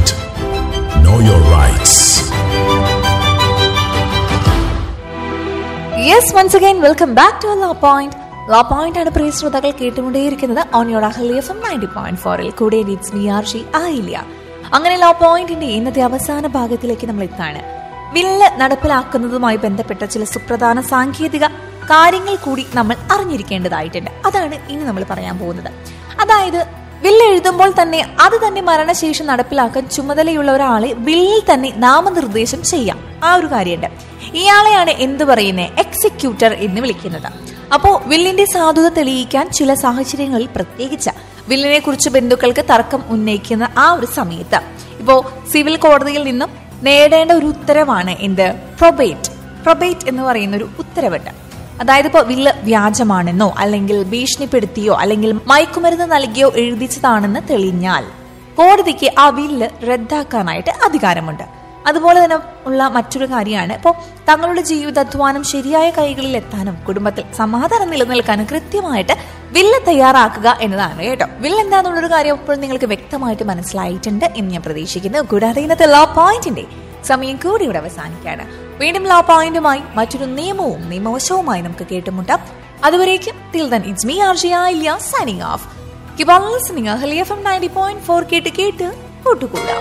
point. Know your rights. Yes once again welcome back to law point law point ആണ് പ്രിയ ശ്രോതാക്കൾ കേട്ടുകൊണ്ടേയിരിക്കുന്നത് on your Ahalia FM ninety point പോയിന്റ് ഫോറിൽ കൂടെ നീറ്റ്സ് മി ആർ ഷി ആയില്ല അങ്ങനെ ലോ പോയിന്റിന്റെ ഇന്നത്തെ അവസാന ഭാഗത്തിലേക്ക് നമ്മൾ എത്താണ് ബില്ല് നടപ്പിലാക്കുന്നതുമായി ബന്ധപ്പെട്ട ചില സുപ്രധാന സാങ്കേതിക കാര്യങ്ങൾ കൂടി നമ്മൾ അറിഞ്ഞിരിക്കേണ്ടതായിട്ടുണ്ട് അതാണ് ഇനി നമ്മൾ പറയാൻ പോകുന്നത് അതായത് ബില്ല് എഴുതുമ്പോൾ തന്നെ അത് തന്നെ മരണശേഷം നടപ്പിലാക്കാൻ ചുമതലയുള്ള ഒരാളെ ബില്ലിൽ തന്നെ നാമനിർദ്ദേശം ചെയ്യാം ആ ഒരു കാര്യമുണ്ട് ഇയാളെയാണ് എന്ത് പറയുന്നത് എക്സിക്യൂട്ടർ എന്ന് വിളിക്കുന്നത് അപ്പോ വില്ലിന്റെ സാധുത തെളിയിക്കാൻ ചില സാഹചര്യങ്ങളിൽ പ്രത്യേകിച്ച് വില്ലിനെ കുറിച്ച് ബന്ധുക്കൾക്ക് തർക്കം ഉന്നയിക്കുന്ന ആ ഒരു സമയത്ത് ഇപ്പോ സിവിൽ കോടതിയിൽ നിന്നും നേടേണ്ട ഒരു ഉത്തരവാണ് എന്ത് പ്രൊബേറ്റ് പ്രൊബേറ്റ് എന്ന് പറയുന്ന ഒരു ഉത്തരവുണ്ട് അതായത് ഇപ്പോൾ വില്ല് വ്യാജമാണെന്നോ അല്ലെങ്കിൽ ഭീഷണിപ്പെടുത്തിയോ അല്ലെങ്കിൽ മയക്കുമരുന്ന് നൽകിയോ എഴുതിച്ചതാണെന്ന് തെളിഞ്ഞാൽ കോടതിക്ക് ആ വില്ല് റദ്ദാക്കാനായിട്ട് അധികാരമുണ്ട് അതുപോലെ തന്നെ ഉള്ള മറ്റൊരു കാര്യമാണ് ഇപ്പോൾ തങ്ങളുടെ ജീവിതാധ്വാനം ശരിയായ കൈകളിൽ എത്താനും കുടുംബത്തിൽ സമാധാനം നിലനിൽക്കാനും കൃത്യമായിട്ട് വില്ല് തയ്യാറാക്കുക എന്നതാണ് കേട്ടോ വില്ല് എന്താണെന്നുള്ളൊരു കാര്യം ഇപ്പോൾ നിങ്ങൾക്ക് വ്യക്തമായിട്ട് മനസ്സിലായിട്ടുണ്ട് എന്ന് ഞാൻ പ്രതീക്ഷിക്കുന്നു കൂടാതെ ഇന്നത്തെ ലോ പോയിന്റിന്റെ സമയം കൂടി ഇവിടെ അവസാനിക്കുകയാണ് വീണ്ടും ലോ പോയിന്റുമായി മറ്റൊരു നിയമവും നിയമവശവുമായി നമുക്ക് കേട്ടുമുട്ടാം അതുവരേക്കും till then it's me R J ആയില്ല സൈനിങ് ഓഫ് കിബാൾ listening Ahalia from ninety point four കേട്ട് കേട്ട് കൂട്ടുകൂടാം